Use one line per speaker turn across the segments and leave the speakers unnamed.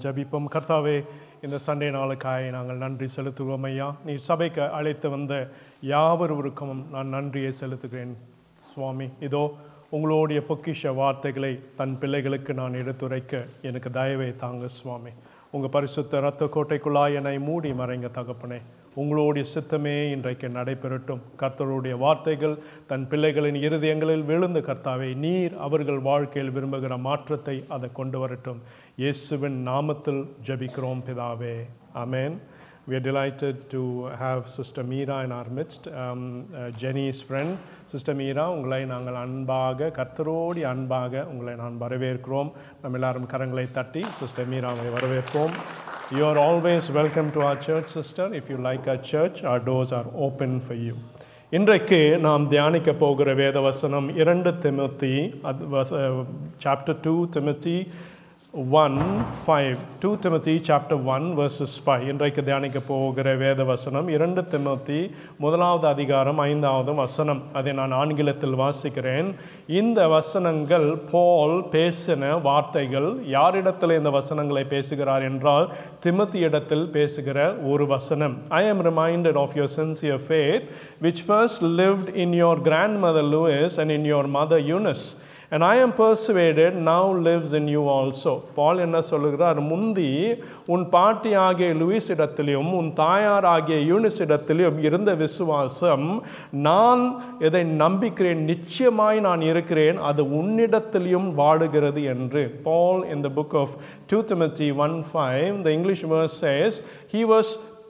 ஜபிப்போம் கர்த்தாவே இந்த சண்டே நாளுக்காய் நாங்கள் நன்றி செலுத்துவோம் ஐயா நீ சபைக்கு அழைத்து வந்த யாவருவருக்கும் நான் நன்றியை செலுத்துகிறேன் சுவாமி இதோ உங்களுடைய பொக்கிஷ வார்த்தைகளை தன் பிள்ளைகளுக்கு நான் எடுத்துரைக்க எனக்கு தயவை தாங்க சுவாமி உங்கள் பரிசுத்த இரத்த கோட்டைக்குள்ளாய் என்னை மூடி மறைங்க தகப்பனே உங்களுடைய சித்தமே இன்றைக்கு நடைபெறட்டும் கர்த்தருடைய வார்த்தைகள் தன் பிள்ளைகளின் இருதயங்களில் விழுந்து கர்த்தாவே நீர் அவர்கள் வாழ்க்கையில் விரும்புகிற மாற்றத்தை அதை கொண்டு வரட்டும் இயேசுவின் நாமத்தில் ஜெபிக்கிறோம் பிதாவே ஆமென் We are delighted to have Sister Meera in our midst, um, uh, Jenny's friend. Sister Meera, உங்களை நாங்கள் அன்பாக கர்த்தரோடி அன்பாக உங்களை நான் வரவேற்கிறோம் நம்ம எல்லாரும் கரங்களை தட்டி சிஸ்டர் மீராவை வரவேற்போம் You are always welcome to our church, sister. If you like our church, our doors are open for you. இன்றைக்கு நாம் தியானிக்க போகிற வேத வசனம் இரண்டு Timothy chapter two Timothy one five two Timothy chapter one verses five இன்றைக்கு தியானிக்க போகிற வேத வசனம் இரண்டு திமுத்தி முதலாவது அதிகாரம் ஐந்தாவது வசனம் அதை நான் ஆங்கிலத்தில் வாசிக்கிறேன் இந்த வசனங்கள் போல் பேசின வார்த்தைகள் யாரிடத்தில் இந்த வசனங்களை பேசுகிறார் என்றால் திமுத்தி இடத்தில் பேசுகிற ஒரு வசனம் ஐ am reminded of your sincere faith which first lived in your grandmother Louis and in your mother Eunice and I am persuaded now lives in you also. பால் என்ன சொல்லுகிறார் முந்தி உன் பாட்டி ஆகிய லூயிஸ் இடத்திலும் உன் தாயார் ஆகிய யூனிஸ் இடத்திலும் இருந்த விசுவாசம் நான் இதை நம்பிக்கிறேன் நிச்சயமாய் நான் இருக்கிறேன் அது உன்னிடத்திலும் வாடுகிறது என்று பால் in the book of 2 Timothy 1:5 the English verse says he was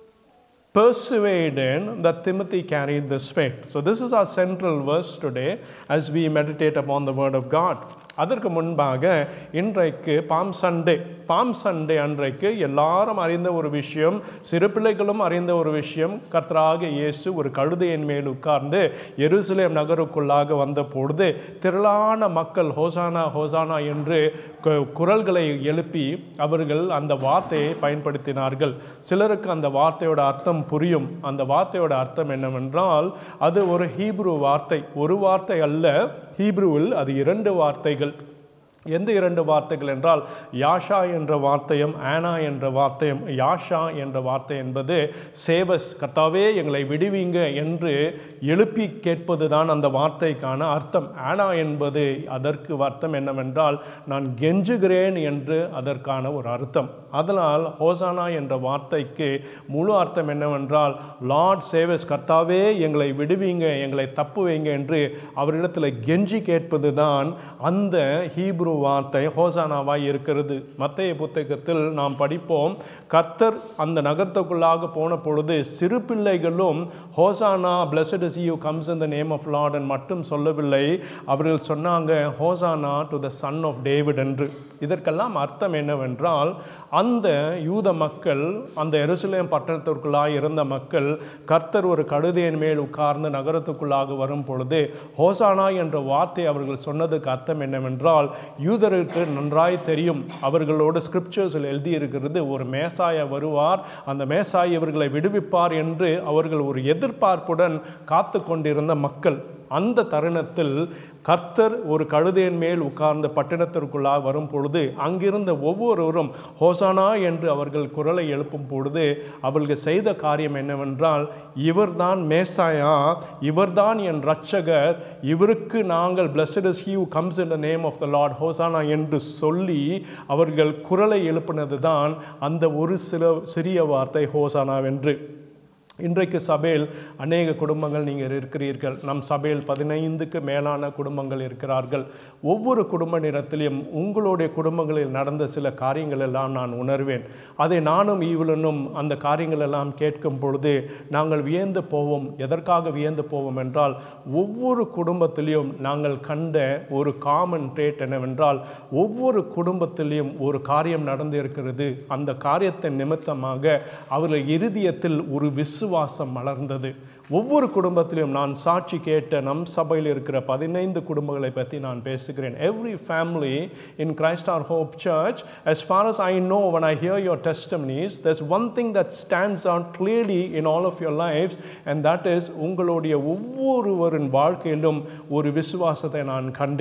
persuaded that Timothy carried this faith. So, this is our central verse today as we meditate upon the Word of God. அதற்கு முன்பாக இன்றைக்கு bomb Sunday bomb Sunday அன்றைக்கு எல்லாரும் அறிந்த ஒரு விஷயம் சிறு பிள்ளைகளும் அறிந்த ஒரு விஷயம் கர்த்தராக இயேசு ஒரு கழுதையின் மேல் உட்கார்ந்து எருசலேம் நகருக்குள்ளாக வந்த பொழுது திரளான மக்கள் ஹோசானா ஹோசானா என்று குரல்களை எழுப்பி அவர்கள் அந்த வார்த்தையை பயன்படுத்தினார்கள் சிலருக்கு அந்த வார்த்தையோட அர்த்தம் புரியும் அந்த வார்த்தையோட அர்த்தம் என்னவென்றால் அது ஒரு ஹீப்ரு வார்த்தை ஒரு வார்த்தை அல்ல ஹீப்ருவில் அது இரண்டு வார்த்தைகள் எந்த இரண்டு வார்த்தைகள் என்றால் யாஷா என்ற வார்த்தையும் ஆனா என்ற வார்த்தையும் யாஷா என்ற வார்த்தை என்பது சேவஸ் கர்த்தாவே எங்களை விடுவீங்க என்று எழுப்பி கேட்பது தான் அந்த வார்த்தைக்கான அர்த்தம் ஆனா என்பது அதற்கு அர்த்தம் என்னவென்றால் நான் கெஞ்சுகிறேன் என்று அதற்கான ஒரு அர்த்தம் அதனால் ஹோசானா என்ற வார்த்தைக்கு முழு அர்த்தம் என்னவென்றால் லார்ட் சேவஸ் கர்த்தாவே எங்களை விடுவீங்க எங்களை தப்பு வைங்க என்று அவரிடத்தில் கெஞ்சி கேட்பது தான் அந்த ஹீப்ரு வார்த்தை ஹோசானாவாய் இருக்கிறது மத்திய புத்தகத்தில் நாம் படிப்போம் கர்த்தர் அந்த நகரத்துக்குள்ளாக போன பொழுது சிறு பிள்ளைகளும் hosanna blessed is you comes in the name of lord மட்டும் சொல்லவில்லை அவர்கள் சொன்னாங்க hosanna to the son of David என்று இதற்கெல்லாம் அர்த்தம் என்னவென்றால் அந்த யூத மக்கள் அந்த எருசலேம் பட்டணத்திற்குள்ளாக இருந்த மக்கள் கர்த்தர் ஒரு கழுதையின் மேல் உட்கார்ந்து நகரத்துக்குள்ளாக வரும் பொழுது ஹோசானா என்ற வார்த்தை அவர்கள் சொன்னதுக்கு அர்த்தம் என்னவென்றால் யூதருக்கு நன்றாய் தெரியும் அவர்களோட ஸ்கிரிப்சர்ஸில் எழுதியிருக்கிறது ஒரு மேசாய வருவார் அந்த மேசாய் இவர்களை விடுவிப்பார் என்று அவர்கள் ஒரு எதிர்பார்ப்புடன் காத்து கொண்டிருந்த மக்கள் அந்த தருணத்தில் கர்த்தர் ஒரு கழுதையின் மேல் உட்கார்ந்த பட்டணத்திற்குள்ளாக வரும் பொழுது அங்கிருந்த ஒவ்வொருவரும் ஹோசானா என்று அவர்கள் குரலை எழுப்பும் பொழுது அவர்கள் செய்த காரியம் என்னவென்றால் இவர்தான் மேசாயா இவர்தான் என் ரட்சகர் இவருக்கு நாங்கள் blessed is he comes in the name of the lord hosanna என்று சொல்லி அவர்கள் குரலை எழுப்பினது தான் அந்த ஒரு சில சிறிய வார்த்தை ஹோசானாவென்று இன்றைக்கு சபையில் அநேக குடும்பங்கள் நீங்கள் இருக்கிறீர்கள் நம் சபையில் பதினைந்துக்கு மேலான குடும்பங்கள் இருக்கிறார்கள் ஒவ்வொரு குடும்ப நேரத்திலையும் உங்களுடைய குடும்பங்களில் நடந்த சில காரியங்கள் எல்லாம் நான் உணர்வேன் அதை நானும் ஈவலனும் அந்த காரியங்கள் எல்லாம் கேட்கும் பொழுது நாங்கள் வியந்து போவோம் எதற்காக வியந்து போவோம் என்றால் ஒவ்வொரு குடும்பத்திலையும் நாங்கள் கண்ட ஒரு காமன் ட்ரேட் என்னவென்றால் ஒவ்வொரு குடும்பத்திலையும் ஒரு காரியம் நடந்து இருக்கிறது அந்த காரியத்தின் நிமித்தமாக அவர்கள் இருதயத்தில் ஒரு விசு விசுவாசம் மலர்ந்தது ஒவ்வொரு குடும்பத்திலும் நான் சாட்சி கேட்ட நம் சபையில் இருக்கிற பதினைந்து குடும்பங்களை பற்றி நான் பேசுகிறேன் every family in Christ are hope church as far as I know when I hear your testimonies there's one thing that stands out clearly in all of your lives and that is உங்களுடைய ஒவ்வொருவரின் வாழ்க்கையிலும் ஒரு விசுவாசத்தை நான் கண்டேன்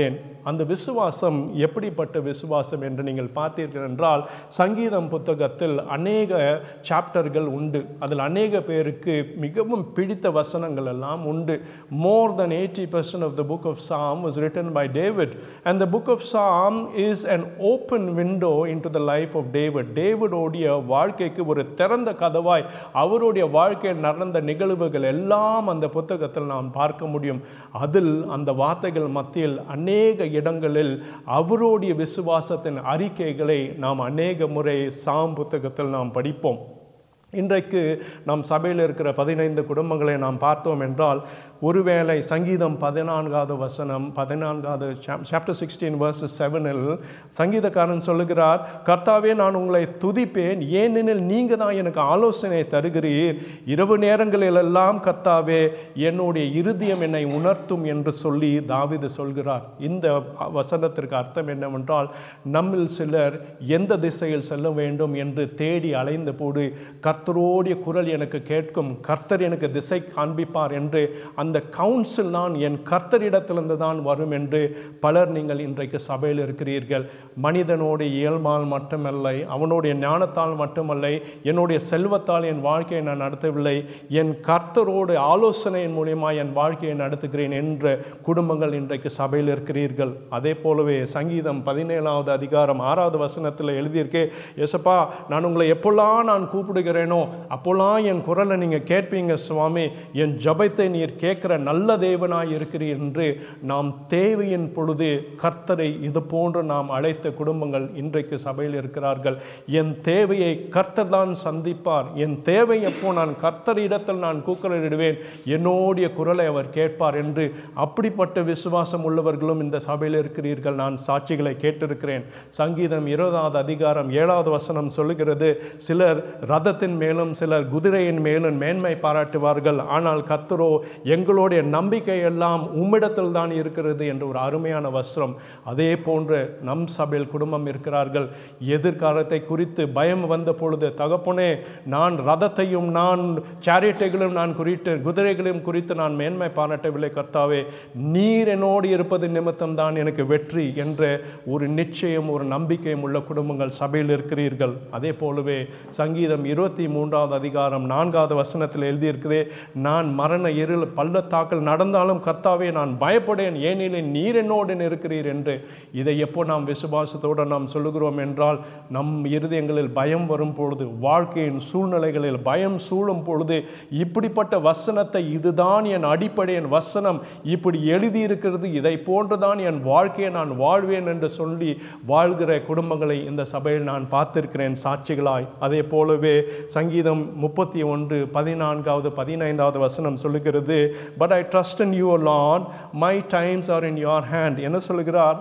அந்த விசுவாசம் எப்படிப்பட்ட விசுவாசம் என்று நீங்கள் பார்த்தீர்கள் என்றால் சங்கீதம் புத்தகத்தில் அநேக சாப்டர்கள் உண்டு அதில் அநேக பேருக்கு மிகவும் பிடித்த வசனங்கள் எல்லாம் உண்டு more than eighty percent of the book of psalm was written by David and the book of psalm is an open window into the life of david டேவிடோடைய வாழ்க்கைக்கு ஒரு திறந்த கதவாய் அவருடைய வாழ்க்கையில் நடந்த நிகழ்வுகள் எல்லாம் அந்த புத்தகத்தில் நாம் பார்க்க முடியும் அதில் அந்த வார்த்தைகள் மத்தியில் அநேக இடங்களில் அவருடைய விசுவாசத்தின் அறிக்கைகளை நாம் அநேக முறை சாம் புத்தகத்தில் நாம் படிப்போம் இன்றைக்கு நம் சபையில் இருக்கிற பதினைந்து குடும்பங்களை நாம் பார்த்தோம் என்றால் ஒருவேளை சங்கீதம் பதினான்காவது வசனம் பதினான்காவது சாப்டர் சிக்ஸ்டீன் வர்சஸ் செவனில் சங்கீதக்காரன் சொல்லுகிறார் கர்த்தாவே நான் உங்களை துதிப்பேன் ஏனெனில் நீங்கள் தான் எனக்கு ஆலோசனை தருகிறீர் இரவு நேரங்களிலெல்லாம் கர்த்தாவே என்னுடைய இருதயம் என்னை உணர்த்தும் என்று சொல்லி தாவிது சொல்கிறார் இந்த வசனத்திற்கு அர்த்தம் என்னவென்றால் நம்மில் சிலர் எந்த திசையில் செல்ல வேண்டும் என்று தேடி அலைந்த போது கர்த்தரோடைய குரல் எனக்கு கேட்கும் கர்த்தர் எனக்கு திசை காண்பிப்பார் என்று அந்த கவுன்சில் நான் என் கர்த்தரிடத்திலிருந்து தான் வரும் என்று பலர் நீங்கள் இன்றைக்கு சபையில் இருக்கிறீர்கள் மனிதனுடைய இயல்பால் மட்டுமல்ல அவனுடைய ஞானத்தால் மட்டுமல்ல என்னுடைய செல்வத்தால் என் வாழ்க்கையை நான் நடத்தவில்லை என் கர்த்தரோடு ஆலோசனையின் மூலியமா என் வாழ்க்கையை நடத்துகிறேன் என்ற குடும்பங்கள் இன்றைக்கு சபையில் இருக்கிறீர்கள் அதே போலவே சங்கீதம் பதினேழாவது அதிகாரம் ஆறாவது வசனத்தில் எழுதியிருக்கே எசப்பா நான் உங்களை எப்பொல்லாம் நான் கூப்பிடுகிறேனோ அப்போல்லாம் என் குரலை நீங்கள் கேட்பீங்க சுவாமி என் ஜபத்தை நீர் கேட்கிற நல்ல தேவனாய் இருக்கிறீர் என்று நாம் தேவையின் பொழுது கர்த்தரை இது போன்று நாம் அழைத்த குடும்பங்கள் இன்றைக்கு சபையில் இருக்கிறார்கள் என் தேவையை கர்த்தர் தான் சந்திப்பார் என் தேவை எப்போ நான் கர்த்தர் இடத்தில் நான் கூக்குரலிடுவேன் என்னோடைய குரலை அவர் கேட்பார் என்று அப்படிப்பட்ட விசுவாசம் உள்ளவர்களும் இந்த சபையில் இருக்கிறீர்கள் நான் சாட்சிகளை கேட்டிருக்கிறேன் சங்கீதம் இருபதாவது அதிகாரம் ஏழாவது வசனம் சொல்லுகிறது சிலர் ரதத்தின் மேலும் சிலர் குதிரையின் மேலும் மேன்மை பாராட்டுவார்கள் ஆனால் கர்த்தரோ எங்களுடைய நம்பிக்கை எல்லாம் உம்மிடத்தில் தான் இருக்கிறது என்ற ஒரு அருமையான வஸ்திரம் அதே போன்று நம் சபையில் குடும்பம் இருக்கிறார்கள் எதிர்காலத்தை குறித்து பயம் வந்த பொழுது தகப்பனே நான் ரதத்தையும் நான் சேரிட்டைகளும் நான் குறித்து குதிரைகளையும் குறித்து நான் மேன்மை பாராட்டவில்லை கர்த்தாவே நீர் என்னோடு இருப்பது நிமித்தம் தான் எனக்கு வெற்றி என்ற ஒரு நிச்சயம் ஒரு நம்பிக்கையும் உள்ள குடும்பங்கள் சபையில் இருக்கிறீர்கள் அதே போலவே சங்கீதம் இருபத்தி மூன்றாவது அதிகாரம் நான்காவது வசனத்தில் எழுதியிருக்குதே நான் மரண இருள் பள்ளத்தாக்கள் நடந்தாலும் கர்த்தாவே நான் பயப்படேன் ஏனெனில் நீர் என்னோடு இருக்கிறீர் என்று இதை எப்போ நாம் விசுவாசத்தோடு நாம் சொல்லுகிறோம் என்றால் நம் இருதயங்களில் பயம் வரும் பொழுது வாழ்க்கையின் சூழ்நிலைகளில் பயம் சூழும் பொழுது இப்படிப்பட்ட வசனத்தை இதுதான் என் அடிப்படை என் வசனம் இப்படி எழுதியிருக்கிறது இதை போன்றுதான் என் வாழ்க்கையை நான் வாழ்வேன் என்று சொல்லி வாழ்கிற குடும்பங்களை இந்த சபையில் நான் பார்த்திருக்கிறேன் சாட்சிகளாய் அதே போலவே சங்கீதம் முப்பத்தி ஒன்று பதினான்காவது பதினைந்தாவது வசனம் சொல்லுகிறது but I trust in you lord my times are in your hand என்ன சொல்லுகிறார்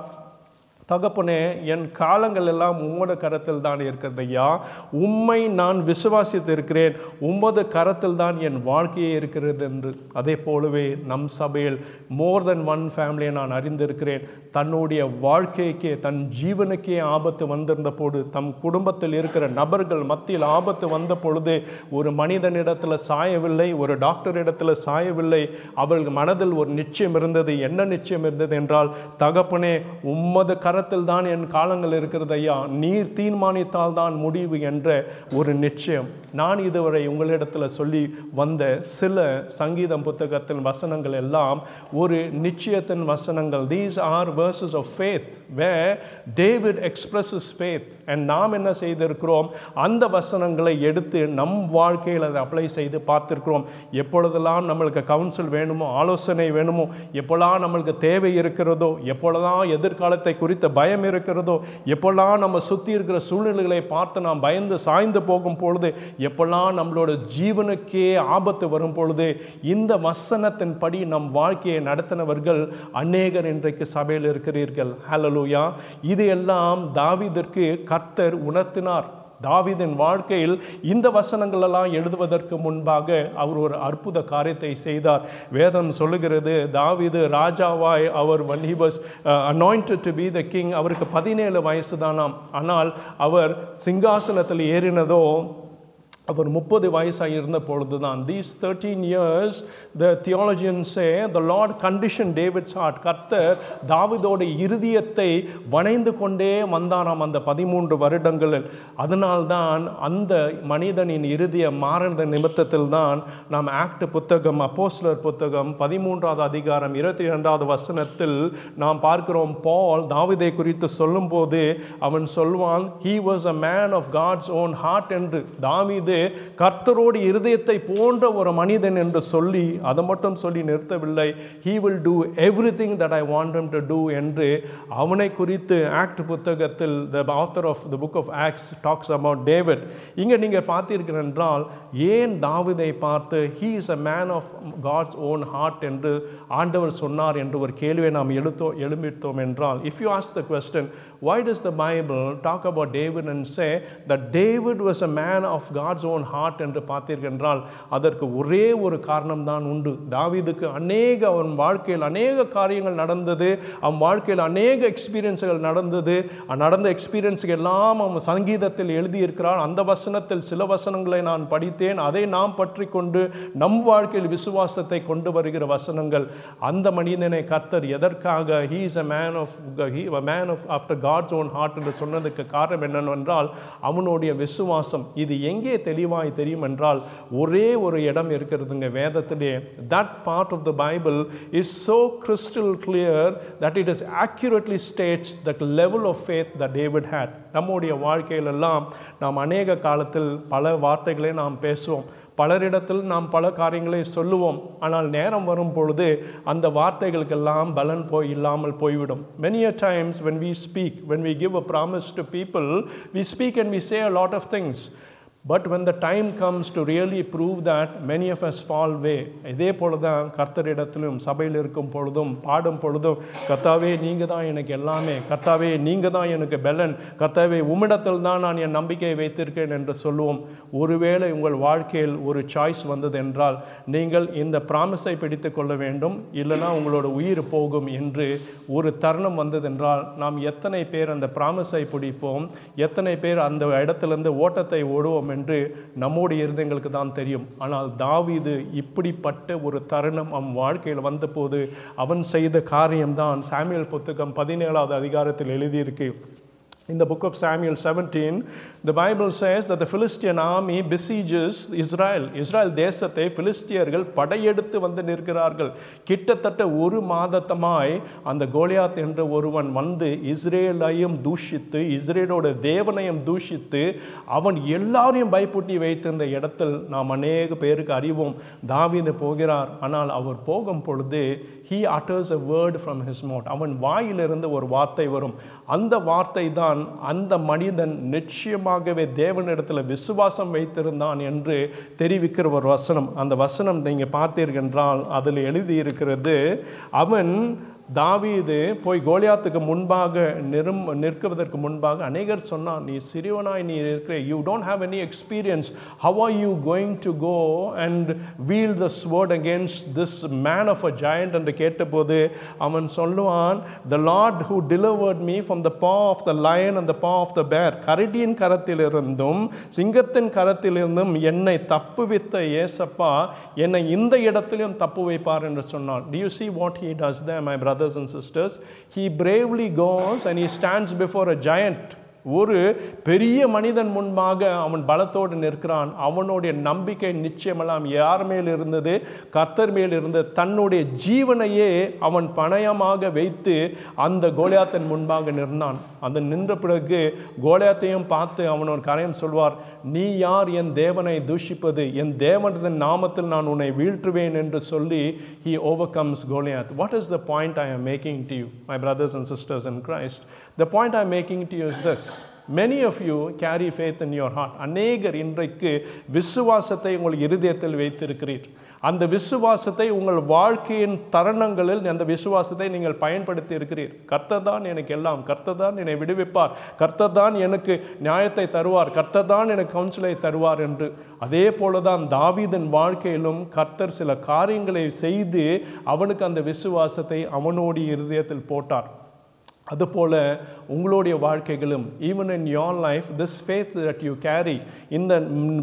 தகப்பனே என் காலங்கள் எல்லாம் உம்மோட கரத்தில் தான் இருக்கிறது ஐயா உம்மை நான் விசுவாசித்து இருக்கிறேன் உமது கரத்தில் தான் என் வாழ்க்கையே இருக்கிறது என்று அதே போலவே நம் சபையில் மோர் தென் ஒன் ஃபேமிலியை நான் அறிந்திருக்கிறேன் தன்னுடைய வாழ்க்கைக்கே தன் ஜீவனுக்கே ஆபத்து வந்திருந்த போது தம் குடும்பத்தில் இருக்கிற நபர்கள் மத்தியில் ஆபத்து வந்த பொழுது ஒரு மனிதனிடத்தில் சாயவில்லை ஒரு டாக்டர் இடத்துல சாயவில்லை அவர்கள் மனதில் ஒரு நிச்சயம் இருந்தது என்ன நிச்சயம் இருந்தது என்றால் தகப்பனே உம்மது கரத்தில் தான் என் காலங்கள் இருக்கிறது ஐயா நீர் தீர்மானித்தால் தான் முடிவு என்ற ஒரு நிச்சயம் நான் இதுவரை உங்களிடத்தில் சொல்லி வந்த சில சங்கீதம் புத்தகத்தின் வசனங்கள் எல்லாம் ஒரு நிச்சயத்தின் வசனங்கள் these are verses of faith way David expresses faith and நாம் என்ன செய்திருக்கிறோம் அந்த வசனங்களை எடுத்து நம் வாழ்க்கையில் அதை அப்ளை செய்து பார்த்துருக்கிறோம் எப்பொழுதெல்லாம் நம்மளுக்கு கவுன்சில் வேணுமோ ஆலோசனை வேணுமோ எப்போல்லாம் நம்மளுக்கு தேவை இருக்கிறதோ எப்பொழுதெல்லாம் எதிர்காலத்தை குறித்த பயம் இருக்கிறதோ எப்போல்லாம் நம்ம சுற்றி இருக்கிற சூழ்நிலைகளை பார்த்து நாம் பயந்து சாய்ந்து போகும் பொழுது எப்போல்லாம் நம்மளோட ஜீவனுக்கே ஆபத்து வரும் பொழுது இந்த வசனத்தின்படி நம் வாழ்க்கையை நடத்தினவர்கள் அநேகர் இன்றைக்கு சபையில் இருக்கிறீர்கள் ஹலலூயா இது எல்லாம் தாவிதற்கு கர்த்தர் உணர்த்தினார் தாவிதின் வாழ்க்கையில் இந்த வசனங்கள் எல்லாம் எழுதுவதற்கு முன்பாக அவர் ஒரு அற்புத காரியத்தை செய்தார் வேதம் சொல்லுகிறது தாவிது ராஜாவாய் அவர் when he was uh, anointed to be the king அவருக்கு பதினேழு வயசு தானாம் ஆனால் அவர் சிங்காசனத்தில் ஏறினதோ அவர் முப்பது வயசாக இருந்த பொழுது தான் தீஸ் தேர்ட்டீன் இயர்ஸ் த தியாலஜியன்ஸே the lord condition David's heart கர்த்தர் தாவிதோட இருதயத்தை வணைந்து கொண்டே வந்தாராம் அந்த பதிமூன்று வருடங்களில் அதனால்தான் அந்த மனிதனின் இருதயம் மாறின நிமித்தத்தில் தான் நாம் ஆக்ட் புத்தகம் அப்போஸ்லர் புத்தகம் பதிமூன்றாவது அதிகாரம் இருபத்தி இரண்டாவது வசனத்தில் நாம் பார்க்கிறோம் பால் தாவிதை குறித்து சொல்லும்போது அவன் சொல்வான் he was a man of God's own heart என்று தாவிது கர்த்தரோடு இருதயத்தை போன்ற ஒரு மனிதன் என்று சொல்லி அதை மட்டும் சொல்லி நிறுத்தவில்லை he will do everything that I want to do என்று அவனை குறித்து ஆக்ட் புத்தகத்தில் the author of the book of acts talks about David இங்கே நீங்கள் பார்த்தீர்கள் என்றால் ஏன் தாவிதை பார்த்து he is a man of God's own heart என்று ஆண்டவர் சொன்னார் என்று ஒரு கேள்வியை நாம் எழுத்தோ எழுப்பித்தோம் என்றால் if you ask the question why does the bible talk about david and say that david was a man of god's own heart என்று பார்த்தீர்கள் என்றால் அதற்கு ஒரே ஒரு காரணம் தான் உண்டு தாவீதுக்கு அநேக அவன் வாழ்க்கையில் அநேக காரியங்கள் நடந்தது அவன் வாழ்க்கையில் அநேக எக்ஸ்பீரியன்ஸுகள் நடந்தது நடந்த எக்ஸ்பீரியன்ஸுக்கு எல்லாம் அவன் சங்கீதத்தில் எழுதியிருக்கிறான் அந்த வசனத்தில் சில வசனங்களை நான் படித்தேன் அதை நாம் பற்றி கொண்டு நம் வாழ்க்கையில் விசுவாசத்தை கொண்டு வருகிற வசனங்கள் அந்த மனிதனை கர்த்தர் எதற்காக he is a man of man of after God's own heart என்று சொன்னதுக்கு காரணம் என்னவென்றால் அவனுடைய விசுவாசம் இது எங்கே தெளிவாய் தெரியும் என்றால் ஒரே ஒரு இடம் இருக்கிறதுங்க வேதத்திலே that part of the Bible is so crystal clear that it is accurately states the level of faith that David had நம்முடைய வாழ்க்கையிலெல்லாம் நாம் அநேக காலத்தில் பல வார்த்தைகளை நாம் பேசுவோம் பலரிடத்தில் நாம் பல காரியங்களை சொல்லுவோம் ஆனால் நேரம் வரும் பொழுது அந்த வார்த்தைகளுக்கெல்லாம் பலன் போய் இல்லாமல் போய்விடும் many a times when we speak when we give a promise to people we speak and we say a lot of things but when the time comes to really prove that many of us fall way இதே போல தான் கர்த்தரிடத்திலும் சபையில் இருக்கும் பொழுதும் பாடும் பொழுதும் கர்த்தாவே நீங்கள் தான் எனக்கு எல்லாமே கர்த்தாவே நீங்கள் தான் எனக்கு பெலன் கர்த்தாவே உம்மிடத்தில் தான் நான் என் நம்பிக்கையை வைத்திருக்கேன் என்று சொல்லுவோம் ஒருவேளை உங்கள் வாழ்க்கையில் ஒரு சாய்ஸ் வந்தது என்றால் நீங்கள் இந்த ப்ராமிஸை பிடித்து கொள்ள வேண்டும் இல்லைனா உங்களோட உயிர் போகும் என்று ஒரு தருணம் வந்ததென்றால் நாம் எத்தனை பேர் அந்த ப்ராமிஸை பிடிப்போம் எத்தனை பேர் அந்த இடத்திலிருந்து ஓட்டத்தை ஓடுவோம் என்று நம்முடைய இருதயங்களுக்கு தான் தெரியும் ஆனால் தாவீது இப்படிப்பட்ட ஒரு தருணம் அவன் வாழ்க்கையில் வந்தபோது அவன் செய்த காரியம்தான் சாமியல் புத்தகம் பதினேழாவது அதிகாரத்தில் எழுதியிருக்கு In the book of Samuel 17, the Bible says that the Philistine army besieges Israel. Israel தேசத்தை பிலிஸ்தியர்கள் படையெடுத்து வந்து நிற்கிறார்கள் கிட்டத்தட்ட ஒரு மாதத்தமாய் அந்த கோலியாத் என்ற ஒருவன் வந்து இஸ்ரேலையும் தூஷித்து இஸ்ரேலோட தேவனையும் தூஷித்து அவன் எல்லாரையும் பயப்பூட்டி வைத்திருந்த இடத்தில் நாம் அநேக பேருக்கு அறிவோம் தாவீது போகிறார் ஆனால் அவர் போகும் பொழுது he utters a word from his mouth அவன் வாயிலிருந்து ஒரு வார்த்தை வரும் அந்த வார்த்தை தான் அந்த மனிதன் நிச்சயமாகவே தேவனிடத்தில் விசுவாசம் வைத்திருந்தான் என்று தெரிவிக்கிற ஒரு வசனம் அந்த வசனம் நீங்கள் பார்த்தீர்கள் என்றால் அதில் எழுதியிருக்கிறது அவன் தாவீது போய் கோலியாத்துக்கு முன்பாக நிரும் நிற்குவதற்கு முன்பாக அநேகர் சொன்னான் நீ சிறியவனாய் நீ இருக்கிற you don't have any experience how are you going to go and wield the sword against this man of a giant என்று கேட்டபோது அவன் சொல்லுவான் the lord who delivered me from the paw of the lion and the paw of த பேர் கரடியின் கரத்திலிருந்தும் சிங்கத்தின் கரத்திலிருந்தும் என்னை தப்புவித்த ஏசப்பா என்னை இந்த இடத்திலும் தப்பு வைப்பார் என்று சொன்னான் do you see what he does the my brothers and sisters, he bravely goes and he stands before a giant. ஒரு பெரிய மனிதன் முன்பாக அவன் பலத்தோடு நிற்கிறான் அவனுடைய நம்பிக்கை நிச்சயமெல்லாம் யார் மேல் இருந்தது கர்த்தர் மேல் இருந்தது தன்னுடைய ஜீவனையே அவன் பணயமாக வைத்து அந்த கோலியாத்தின் முன்பாக நின்றான் அந்த நின்ற பிறகு கோலியாத்தையும் பார்த்து அவன் ஒரு காரியம் சொல்வார் நீ யார் என் தேவனை தூஷிப்பது என் தேவனத்தின் நாமத்தில் நான் உன்னை வீழ்த்துவேன் என்று சொல்லி he overcomes Goliath. What is the point I am making to you, my brothers and sisters in Christ? The point I'm making to you is this. Many of you carry faith in your heart. அநேகர் இன்றைக்கு விசுவாசத்தை உங்கள் இருதயத்தில் வைத்திருக்கிறீர் அந்த விசுவாசத்தை உங்கள் வாழ்க்கையின் தருணங்களில் அந்த விசுவாசத்தை நீங்கள் பயன்படுத்தி இருக்கிறீர் கர்த்தர் தான் எனக்கு எல்லாம் கர்த்தர் தான் என்னை விடுவிப்பார் கர்த்தர் தான் எனக்கு நியாயத்தை தருவார் கர்த்தர் தான் எனக்கு கவுன்சிலை தருவார் என்று அதே போல தான் தாவீதன் வாழ்க்கையிலும் கர்த்தர் சில காரியங்களை செய்து அவனுக்கு அந்த விசுவாசத்தை அவனோடைய இருதயத்தில் போட்டார் அதுபோல உங்களுடைய வாழ்க்கைகளும் even in your life this faith that you carry இந்த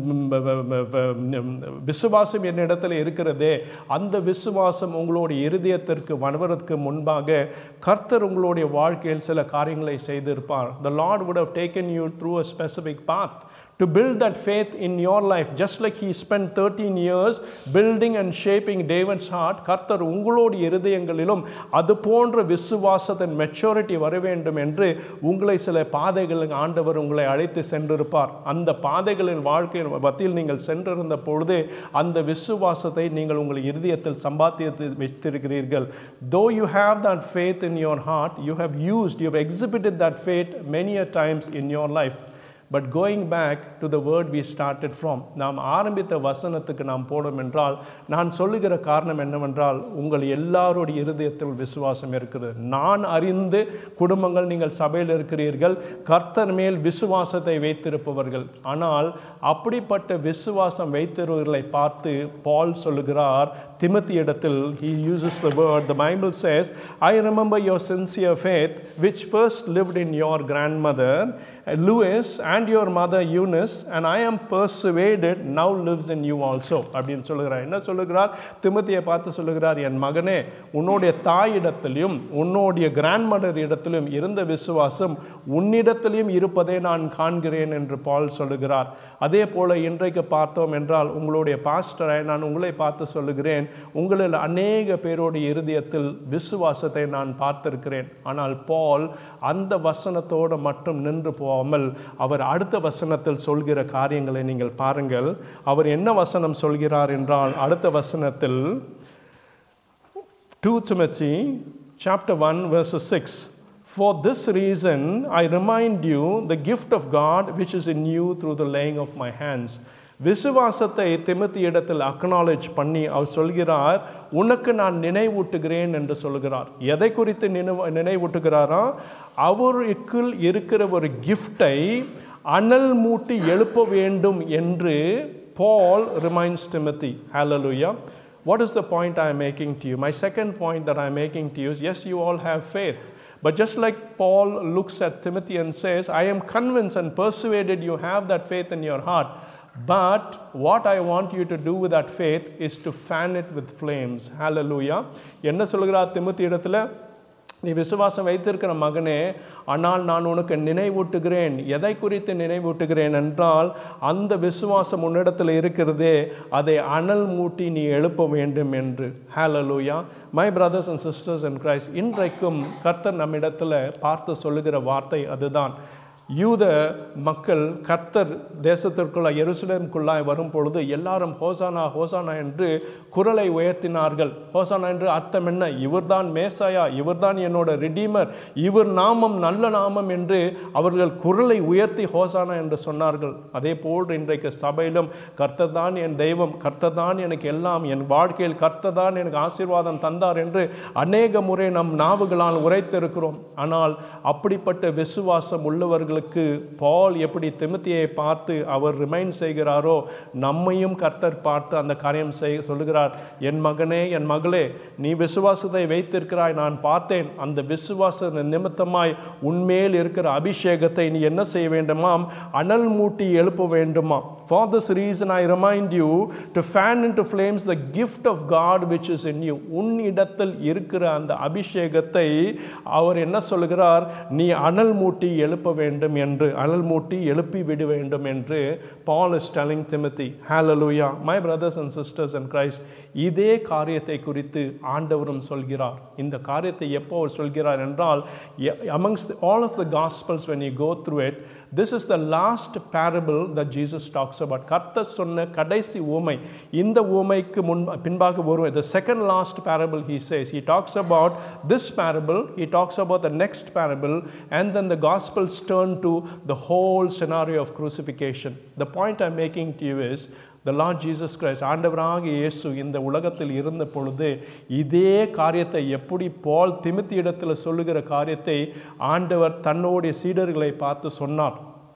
விசுவாசம் என்னிடத்தில் இருக்கிறதே அந்த விசுவாசம் உங்களுடைய இருதயத்திற்கு வருவதற்கு முன்பாக கர்த்தர் உங்களுடைய வாழ்க்கையில் சில காரியங்களை செய்திருப்பார் the lord would have taken you through a specific path to build that faith in your life just like he spent 13 years building and shaping David's heart கர்த்தர் உங்களுடைய இருதயங்களிலும் அது போன்ற விசுவாசத்தின் மெச்சூரிட்டி வர வேண்டும் என்று உங்களை சில பாதைகளுக்கு ஆண்டவர் உங்களை அழைத்து சென்றிருப்பார் அந்த பாதைகளின் வாழ்க்கையின் மத்தியில் நீங்கள் சென்றிருந்த பொழுது அந்த விசுவாசத்தை நீங்கள் உங்கள் இருதயத்தில் சம்பாத்தியத்து வைத்திருக்கிறீர்கள் though you have that faith in your heart you have used you have exhibited that faith many a times in your life but going back to the word we started from நாம் ஆரம்பித்த வசனத்துக்கு நாம் போனோம் என்றால் நான் சொல்லுகிற காரணம் என்னவென்றால் உங்கள் எல்லாருடைய இருதயத்தில் விசுவாசம் இருக்கிறது நான் அறிந்து குடும்பங்கள் நீங்கள் சபையில் இருக்கிறீர்கள் கர்த்தர் மேல் விசுவாசத்தை வைத்திருப்பவர்கள் ஆனால் அப்படிப்பட்ட விசுவாசம் வைத்திருவர்களை பார்த்து பால் சொல்லுகிறார் திமத்தி இடத்தில் he uses the word the bible says i remember your sincere faith which first lived in your grandmother Louis and your mother Eunice and I am persuaded now lives in you also அப்படின்னு சொல்லுகிறார் என்ன சொல்லுகிறார் திமுத்தியை பார்த்து சொல்லுகிறார் என் மகனே உன்னுடைய தாயிடத்திலும் உன்னுடைய grandmother இடத்திலும் இருந்த விசுவாசம் உன்னிடத்திலும் இருப்பதை நான் காண்கிறேன் என்று பால் சொல்லுகிறார் அதே போல இன்றைக்கு பார்த்தோம் என்றால் உங்களுடைய பாஸ்டரை நான் உங்களை பார்த்து சொல்லுகிறேன் உங்களில் அநேக பேருடைய இருதயத்தில் விசுவாசத்தை நான் பார்த்திருக்கிறேன் ஆனால் பால் அந்த வசனத்தோடு மட்டும் நின்று போகாமல் அவர் அடுத்த வசனத்தில் சொல்கிற காரியங்களை நீங்கள் பாருங்கள் அவர் என்ன வசனம் சொல்கிறார் என்றால் அடுத்த வசனத்தில் 2 Timothy chapter 1 verse 6 For this reason I remind you the gift of God which is in you through the laying of my hands விசுவாசத்தை திமுத்தி இடத்தில் அக்னாலேஜ் பண்ணி அவர் சொல்கிறார் உனக்கு நான் நினைவூட்டுகிறேன் என்று சொல்கிறார் எதை குறித்து நினைவு நினைவூட்டுகிறாரா அவருக்குள் இருக்கிற ஒரு கிஃப்டை அனல் மூட்டி எழுப்ப வேண்டும் என்று Paul reminds Timothy hallelujah what is the point I am making to you my second point that I am making to you is yes you all have faith but just like Paul looks at Timothy and says, I am convinced and persuaded you have that faith in your heart. But what I want you to do with that faith is to fan it with flames. Hallelujah. என்ன சொல்கிறார் திமுத்தி இடத்துல நீ விசுவாசம் வைத்திருக்கிற மகனே ஆனால் நான் உனக்கு நினைவூட்டுகிறேன் எதை குறித்து நினைவூட்டுகிறேன் என்றால் அந்த விசுவாசம் உன்னிடத்தில் இருக்கிறதே அதை அனல் மூட்டி நீ எழுப்ப வேண்டும் என்று hallelujah my brothers and sisters and Christ இன்றைக்கும் கர்த்தர் நம்மிடத்தில் பார்த்து சொல்லுகிற வார்த்தை அதுதான் யூத மக்கள் கர்த்தர் தேசத்திற்குள்ள எருசலேமுக்குள்ளாய் வரும் பொழுது எல்லாரும் ஹோசானா ஹோசானா என்று குரலை உயர்த்தினார்கள் ஹோசானா என்று அர்த்தம் என்ன இவர்தான் மேசாயா இவர்தான் என்னோட ரிடீமர் இவர் நாமம் நல்ல நாமம் என்று அவர்கள் குரலை உயர்த்தி ஹோசானா என்று சொன்னார்கள் அதே போல் இன்றைக்கு சபையிலும் கர்த்தர் தான் என் தெய்வம் கர்த்தர் தான் எனக்கு எல்லாம் என் வாழ்க்கையில் கர்த்தர் தான் எனக்கு ஆசீர்வாதம் தந்தார் என்று அநேக முறை நம் நாவுகளால் உரைத்திருக்கிறோம் ஆனால் அப்படிப்பட்ட விசுவாசம் உள்ளவர்களுக்கு பால் எப்படி திமுத்தியை பார்த்து அவர் ரிமைண்ட் செய்கிறாரோ நம்மையும் கர்த்தர் பார்த்து அந்த காரியம் செய் சொல்லுகிறார் என் மகனே என் மகளே நீ விசுவாசத்தை வைத்திருக்கிறாய் நான் பார்த்தேன் அந்த விசுவாச நிமித்தமாய் உன்மேல் இருக்கிற அபிஷேகத்தை நீ என்ன செய்ய வேண்டுமாம் அனல் மூட்டி எழுப்ப வேண்டுமா for this reason I remind you to fan into flames the gift of God which is in you உன் இடத்தில் இருக்கிற அந்த அபிஷேகத்தை அவர் என்ன சொல்லுகிறார் நீ அனல் மூட்டி எழுப்ப வேண்டும் என்று அனல் மூட்டி எழுப்பி விட வேண்டும் என்று Paul is telling Timothy hallelujah my brothers and sisters and Christ இதே காரியத்தை குறித்து ஆண்டவரும் சொல்கிறார் இந்த காரியத்தை எப்போ அவர் சொல்கிறார் என்றால் amongst all of the gospels when you go through it this is the last parable that Jesus talks about கர்த்தர் சொன்ன கடைசி ஊமை இந்த ஊமைக்கு முன் பின்பாக வரும் the second last parable he says he talks about this parable he talks about the next parable and then the gospels turn to the whole scenario of crucifixion the point i'm making to you is the Lord Jesus Christ ஆண்டவராக இயேசு இந்த உலகத்தில் இருந்த பொழுது இதே காரியத்தை எப்படி பால் திமித்தி இடத்துல சொல்லுகிற காரியத்தை ஆண்டவர் தன்னுடைய சீடர்களை பார்த்து சொன்னார்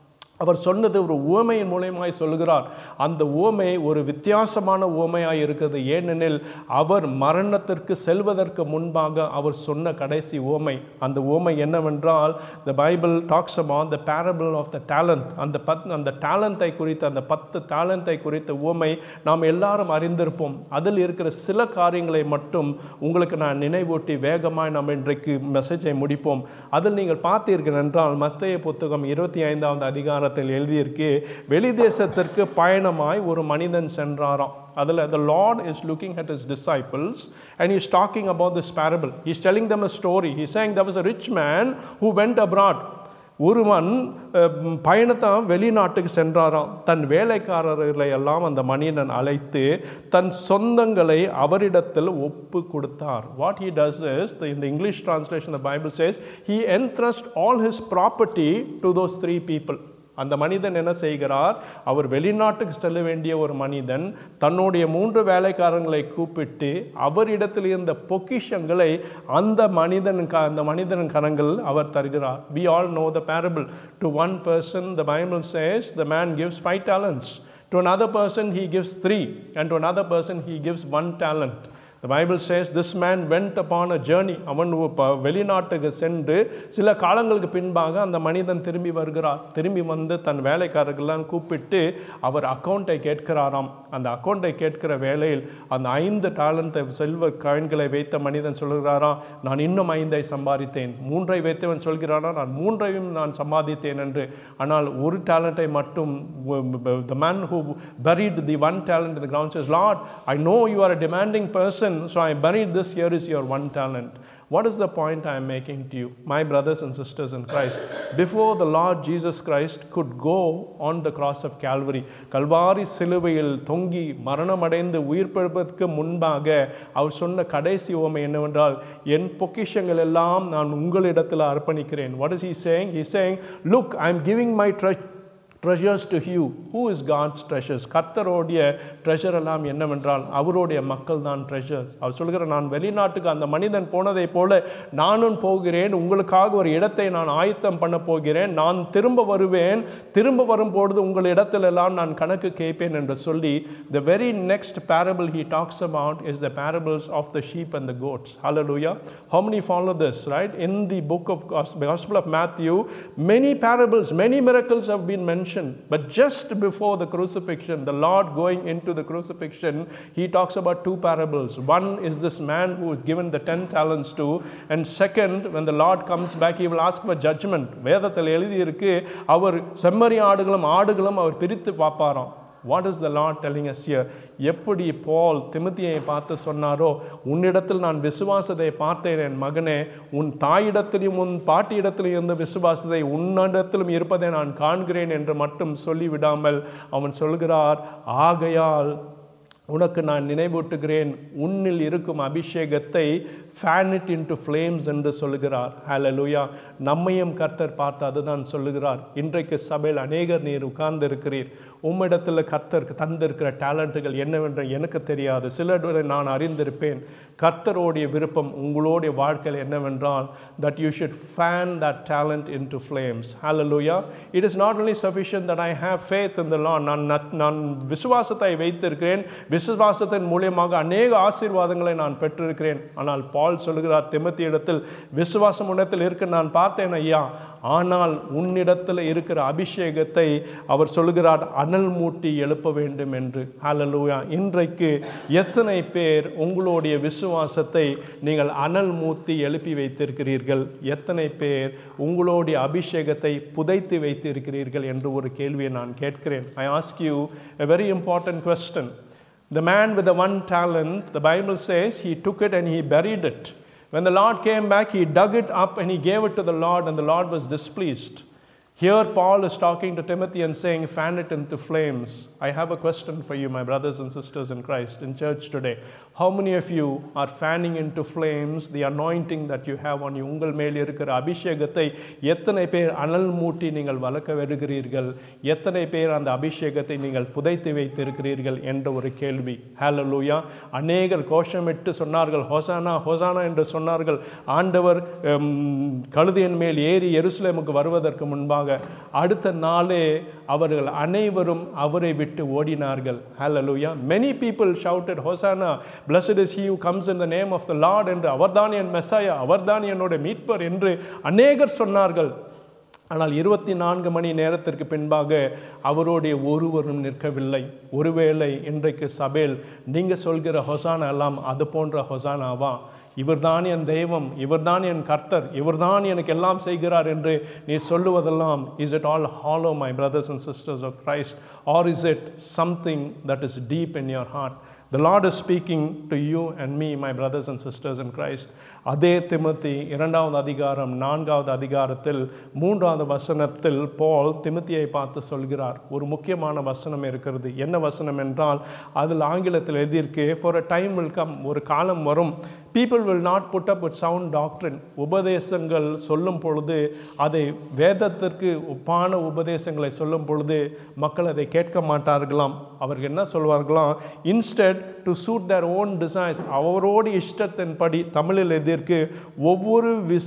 அவர் சொன்னது ஒரு உவமையின் மூலயமாய் சொல்கிறார் அந்த உவமை ஒரு வித்தியாசமான உவமையாய் இருக்கிறது ஏனெனில் அவர் மரணத்திற்கு செல்வதற்கு முன்பாக அவர் சொன்ன கடைசி உவமை அந்த உவமை என்னவென்றால் the Bible talks about the parable of the talent அந்த பத் அந்த டேலண்ட்டை குறித்த அந்த பத்து டேலண்ட்டை குறித்த உவமை நாம் எல்லாரும் அறிந்திருப்போம் அதில் இருக்கிற சில காரியங்களை மட்டும் உங்களுக்கு நான் நினைவூட்டி வேகமாய் நாம் இன்றைக்கு மெசேஜை முடிப்போம் அதில் நீங்கள் பார்த்தீர்கள் என்றால் மத்திய புத்தகம் இருபத்தி ஐந்தாவது அதிகாரத்தில் எழுதியிருக்கு வெளிதேசத்திற்கு பயணமாய் ஒரு மனிதன் சென்றாராம் அதில் the Lord is looking at his disciples and he's talking about this parable. He's telling them a story. He's saying there was a rich man who went abroad. ஒருவன் அஹ், பயணத்தான் வெளிநாட்டுக்கு சென்றாராம் தன் வேலைக்காரர்களை எல்லாம் அந்த மனிதன் அழைத்து தன் சொந்தங்களை அவரிடத்தில் ஒப்பு கொடுத்தார் what he does is the, in the english translation the bible says he entrust all his property to those three people அந்த மனிதன் என்ன செய்கிறார் அவர் வெளிநாட்டுக்கு செல்ல வேண்டிய ஒரு மனிதன் தன்னுடைய மூன்று வேலைக்காரங்களை கூப்பிட்டு அவரிடத்தில் இருந்த பொக்கிஷங்களை அந்த மனிதன் க- அந்த மனிதன் கரங்கள் அவர் தருகிறார் we all know the parable to one person the bible says the man gives five talents to another person he gives three and to another person he gives one talent The Bible says this man went upon a journey. அவன் ஒ- ப- வெளிநாட்டுக்கு சென்று சில காலங்களுக்கு பின்பாக அந்த மனிதன் திரும்பி வருகிறார் திரும்பி வந்து தன் வேலைக்காரர்கள்லாம் கூப்பிட்டு அவர் அக்கௌண்ட்டை கேட்கிறாராம் அந்த அக்கௌண்ட்டை கேட்கிற வேளையில் அந்த ஐந்து டாலண்ட்டை செல்வ காயின்களை வைத்த மனிதன் சொல்கிறாராம் நான் இன்னும் ஐந்தை சம்பாதித்தேன் மூன்றை வைத்தவன் சொல்கிறானா நான் மூன்றையும் நான் சம்பாதித்தேன் என்று ஆனால் ஒரு டேலண்ட்டை மட்டும் the man who buried the one talent in the ground says lord i know you are a demanding person so i buried this here is your one talent what is the point i am making to you my brothers and sisters in christ before the lord jesus christ could go on the cross of calvary Kalvari சிலுவையில் தொங்கி மரணமடைந்து உயிர்ப்பெழுப்பதற்கு முன்பாக அவர் சொன்ன கடைசி உவமை என்னவென்றால் என் பொக்கிஷங்கள் எல்லாம் நான் உங்களிடத்தில் அர்ப்பணிக்கிறேன் what is he saying he is saying look i am giving my treasure treasures to you who is God's treasures கர்த்தருடைய ட்ரெஷர் எல்லாம் என்னவென்றால் அவருடைய மக்கள் தான் ட்ரெஷர்ஸ் அவர் சொல்கிற நான் வெளிநாட்டுக்கு அந்த மனிதன் போனதைப் போல நானும் போகிறேன் உங்களுக்காக ஒரு இடத்தை நான் ஆயத்தம் பண்ண போகிறேன் நான் திரும்ப வருவேன் திரும்ப வரும்பொழுது உங்கள் இடத்திலெல்லாம் நான் கணக்கு கேட்பேன் என்று சொல்லி the very next parable he talks about is the parables of the sheep and the goats hallelujah how many follow this right in the book of Gos- gospel of matthew many parables many miracles have been mentioned but just before the crucifixion the lord going into the crucifixion he talks about two parables one is this man who is given the 10 talents to and second when the lord comes back he will ask for judgment வேதத்தில் எழுதியிருக்கு அவர் செம்மறி ஆடுகளும் ஆடுகளும் அவர் பிரித்து பார்ப்பாராம் what is the lord telling us here எப்படி பால் திமுத்தியை பார்த்து சொன்னாரோ உன்னிடத்தில் நான் விசுவாசத்தை பார்த்தேன் என் மகனே உன் தாயிடத்திலும் உன் பாட்டியிடத்திலும் இருந்த விசுவாசத்தை உன்னிடத்திலும் இருப்பதை நான் காண்கிறேன் என்று மட்டும் சொல்லிவிடாமல் அவன் சொல்கிறார் ஆகையால் உனக்கு நான் நினைவூட்டுகிறேன் உன்னில் இருக்கும் அபிஷேகத்தை ஃபேன் இட் இன்டு ஃப்ளேம்ஸ் என்று சொல்லுகிறார் ஹalleluya நம்மையும் கர்த்தர் பார்த்து அதுதான் சொல்லுகிறார் இன்றைக்கு சபையில் அநேகர் நீர் உட்கார்ந்து இருக்கிறீர் உம்மிடத்தில் கர்த்தர் தந்திருக்கிற டேலண்ட்டுகள் என்னவென்று எனக்கு தெரியாது சிலரை நான் அறிந்திருப்பேன் கர்த்தரோடைய விருப்பம் உங்களுடைய வாழ்க்கையில் என்னவென்றால் that you should fan that talent into flames hallelujah it is not only sufficient that i have faith in the lord நான் நத்- நான் விசுவாசத்தை வைத்திருக்கிறேன் விசுவாசத்தின் மூலியமாக அநேக ஆசீர்வாதங்களை நான் பெற்றிருக்கிறேன் ஆனால் பால் சொல்கிறார் திமத்தி இடத்தில் விசுவாசம் உன்னிடத்தில் இருக்கு நான் பார்த்தேன் ஐயா ஆனால் உன்னிடத்தில் இருக்கிற அபிஷேகத்தை அவர் சொல்கிறார் அனல் மூட்டி எழுப்ப வேண்டும் என்று ஹalleluya இன்றைக்கு எத்தனை பேர் உங்களுடைய விசுவாசத்தை நீங்கள் அனல் மூட்டி எழுப்பி வைத்திருக்கிறீர்கள் எத்தனை பேர் உங்களுடைய அபிஷேகத்தை புதைத்து வைத்திருக்கிறீர்கள் என்று ஒரு கேள்வியை நான் கேட்கிறேன் I ask you a very important question the man with the one talent the bible says he took it and he buried it when the lord came back he dug it up and he gave it to the lord and the lord was displeased here paul is talking to timothy and saying fan it into flames i have a question for you my brothers and sisters in christ in church today how many of you are fanning into flames the anointing that you have on you உங்கள் மேல் இருக்கிற அபிஷேகத்தை எத்தனை பேர் அனல் மூட்டி நீங்கள் வளர்க்க வருகிறீர்கள் எத்தனை பேர் அந்த அபிஷேகத்தை நீங்கள் புதைத்து வைத்திருக்கிறீர்கள் என்ற ஒரு கேள்வி ஹalleluya அநேகர் கோஷமிட்டு சொன்னார்கள் ஹோசானா ஹோசானா என்று சொன்னார்கள் ஆண்டவர் ஹம், கழுதையின் மேல் ஏறி எருசலேமுக்கு வருவதற்கு முன்பாக பின்பாக அடுத்த நாளே அவர்கள் அனைவரும் அவரை விட்டு ஓடினார்கள் ஹalleluya many people shouted hosanna blessed is he who comes in the name of the lord என்று அவர்தான் என் மெஸ்ஸாயா அவர்தான் என்னோட மீட்பர் என்று அநேகர் சொன்னார்கள் ஆனால் இருபத்தி நான்கு மணி நேரத்திற்கு பின்பாக அவருடைய ஒருவரும் நிற்கவில்லை ஒருவேளை இன்றைக்கு சபையில் நீங்க சொல்கிற ஹொசானா எல்லாம் அது போன்ற ஹொசானாவா இவர்தான் என் தெய்வம் இவர்தான் என் கர்த்தர் இவர்தான் எனக்கு எல்லாம் செய்கிறார் என்று நீ சொல்லுவதெல்லாம் is it all hollow my brothers and sisters of Christ or is it something that is deep in your heart The Lord is speaking to you and me, my brothers and sisters in Christ. அதே திமுத்தி இரண்டாவது அதிகாரம் நான்காவது அதிகாரத்தில் மூன்றாவது வசனத்தில் பால் திமுத்தியை பார்த்து சொல்கிறார் ஒரு முக்கியமான வசனம் இருக்கிறது என்ன வசனம் என்றால் அதில் ஆங்கிலத்தில் எழுதியிருக்கு for a time will come ஒரு காலம் வரும் people will not put up with sound doctrine உபதேசங்கள் சொல்லும் பொழுது அதை வேதத்திற்கு ஒப்பான உபதேசங்களை சொல்லும் பொழுது மக்கள் அதை கேட்க மாட்டார்களாம் அவர்கள் என்ன சொல்வார்களாம் instead to suit their own designs அவரோடு இஷ்டத்தின்படி தமிழில் எதிர்க்கு ஒவ்வொரு விச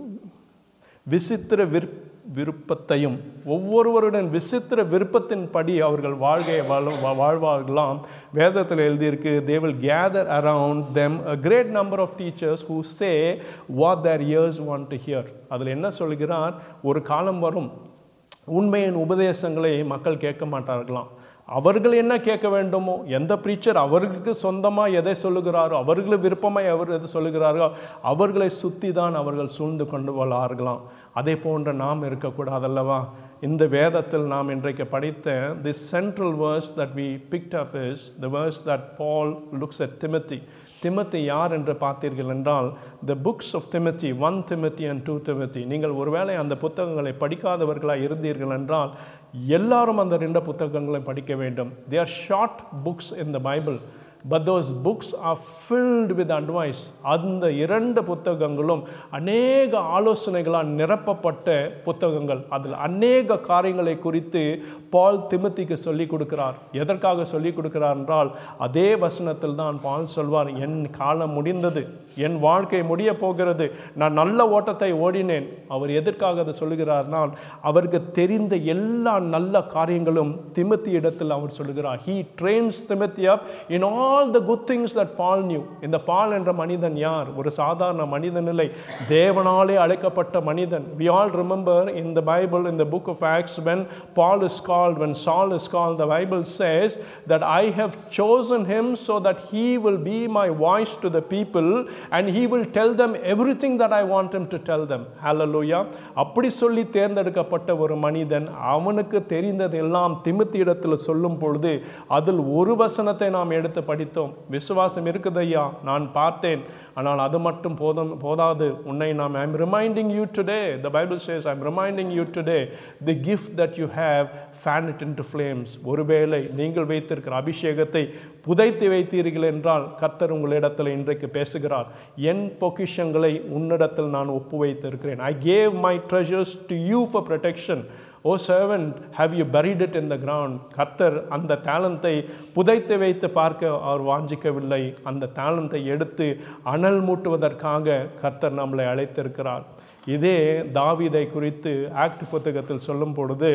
விசித்திர விற் விருப்பத்தையும் ஒவ்வொருவருடன் விசித்திர விருப்பத்தின்படி அவர்கள் வாழ்கையை வாழ வா- வாழ்வார்களாம் வேதத்தில் எழுதியிருக்கு they will gather around them a great number of teachers who say what their ears want to hear அதில் என்ன சொல்கிறார் ஒரு காலம் வரும் உண்மையின் உபதேசங்களை மக்கள் கேட்க மாட்டார்களாம் அவர்கள் என்ன கேட்க வேண்டுமோ எந்த ப்ரீச்சர் அவர்களுக்கு சொந்தமாக எதை சொல்லுகிறாரோ அவர்களுக்கு விருப்பமாய் அவர் எதை சொல்லுகிறாரோ அவர்களை சுற்றி தான் அவர்கள் சூழ்ந்து கொண்டு வளார்களாம் அதே போன்ற நாம் இருக்கக்கூடாதல்லவா இந்த வேதத்தில் நாம் இன்றைக்கு படித்த the central verse that we picked up is the verse that Paul looks at Timothy Timothy யார் என்று பார்த்தீர்கள் என்றால் the books of Timothy one Timothy and two Timothy நீங்கள் ஒருவேளை அந்த புத்தகங்களை படிக்காதவர்களாக இருந்தீர்கள் என்றால் எல்லாரும் அந்த ரெண்டு புத்தகங்களை படிக்க வேண்டும் they are short books in the Bible but those books are filled with advice அந்த இரண்டு புத்தகங்களும் அநேக ஆலோசனைகளால் நிரப்பப்பட்ட புத்தகங்கள் அதில் அநேக காரியங்களை குறித்து பால் திமுத்திக்கு சொல்லிக் கொடுக்கிறார் எதற்காக சொல்லிக் கொடுக்கிறார் என்றால் அதே வசனத்தில் தான் பால் சொல்வார் என் காலம் முடிந்தது என் வாழ்க்கை முடிய போகிறது நான் நல்ல ஓட்டத்தை ஓடினேன் அவர் எதற்காக அதை சொல்லுகிறார்னால் அவருக்கு தெரிந்த எல்லா நல்ல காரியங்களும் திமுத்தி இடத்தில் அவர் சொல்லுகிறார் he trains Timothy up in all the good things that Paul knew இந்த பால் என்ற மனிதன் யார் ஒரு சாதாரண மனிதன் இல்லை தேவனாலே அழைக்கப்பட்ட மனிதன் we all remember in the Bible in the book of acts when Paul is called when Saul is call the Bible says that I have chosen him so that he will be my voice to the people and he will tell them everything that I want him to tell them. Hallelujah. அப்படி சொல்லி தேர்ந்தெடுக்கப்பட்ட ஒரு மனிதன் அவனுக்கு தெரிந்தது எல்லாம் திமுத்தி இடத்துல சொல்லும் பொழுது அதில் ஒரு வசனத்தை நாம் எடுத்து படித்தோம் விசுவாசம் இருக்குது ஐயா நான் பார்த்தேன் ஆனால் அது மட்டும் போதும் போதாது உன்னை நாம் I'm reminding you today the Bible says I'm reminding you today the gift that you have fan it into flames ஒருவேளை நீங்கள் வைத்திருக்கிற அபிஷேகத்தை புதைத்து வைத்தீர்கள் என்றால் கர்த்தர் உங்களிடத்தில் இன்றைக்கு பேசுகிறார் என் பொக்கிஷங்களை உன்னிடத்தில் நான் ஒப்பு வைத்திருக்கிறேன் I gave my treasures to you for protection O servant have you buried it in the ground கர்த்தர் அந்த டேலண்ட்டை புதைத்து வைத்து பார்க்க அவர் வாஞ்சிக்கவில்லை அந்த டேலண்ட்டை எடுத்து அனல் மூட்டுவதற்காக கர்த்தர் நம்மளை அழைத்திருக்கிறார் இதே தாவீதை குறித்து ஆக்ட் புத்தகத்தில் சொல்லும் பொழுது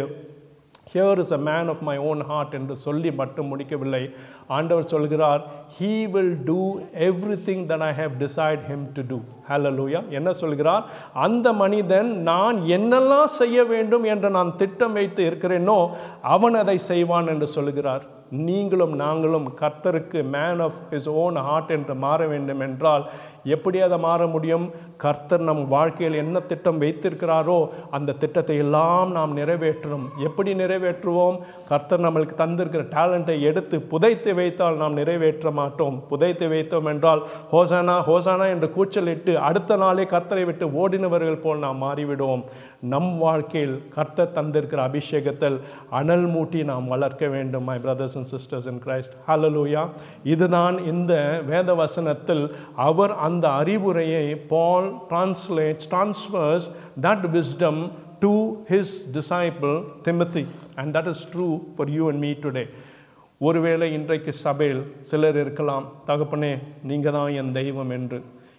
here is a man of my own heart என்று சொல்லி மட்டும் முடிக்கவில்லை ஆண்டவர் சொல்கிறார் he will do everything that I have decide him to do hallelujah என்ன சொல்கிறார் அந்த மனிதன் நான் என்னெல்லாம் செய்ய வேண்டும் என்று நான் திட்டம் வைத்து இருக்கிறேனோ அவன் அதை செய்வான் என்று சொல்கிறார் நீங்களும் நாங்களும் கர்த்தருக்கு man of his own heart என்று மாற வேண்டும் என்றால் எப்படி அதை மாற முடியும் கர்த்தர் நம் வாழ்க்கையில் என்ன திட்டம் வைத்திருக்கிறாரோ அந்த திட்டத்தை எல்லாம் நாம் நிறைவேற்றணும் எப்படி நிறைவேற்றுவோம் கர்த்தர் நம்மளுக்கு தந்திருக்கிற டேலண்ட்டை எடுத்து புதைத்து வைத்தால் நாம் நிறைவேற்ற மாட்டோம் புதைத்து வைத்தோம் என்றால் ஹோசானா ஹோசானா என்று கூச்சலிட்டு அடுத்த நாளே கர்த்தரை விட்டு ஓடினவர்கள் போல் நாம் மாறிவிடுவோம் நம் வாழ்க்கையில் கர்த்தர் தந்திருக்கிற அபிஷேகத்தில் அனல் மூட்டி நாம் வளர்க்க வேண்டும் my brothers and sisters in Christ hallelujah இதுதான் இந்த வேத வசனத்தில் அவர் அந்த அறிவுரையை Paul translates transfers that wisdom to his disciple Timothy and that is true for you and me today ஒருவேளை இன்றைக்கு சபையில் சிலர் இருக்கலாம் தகப்பனே நீங்கள் தான் என் தெய்வம் என்று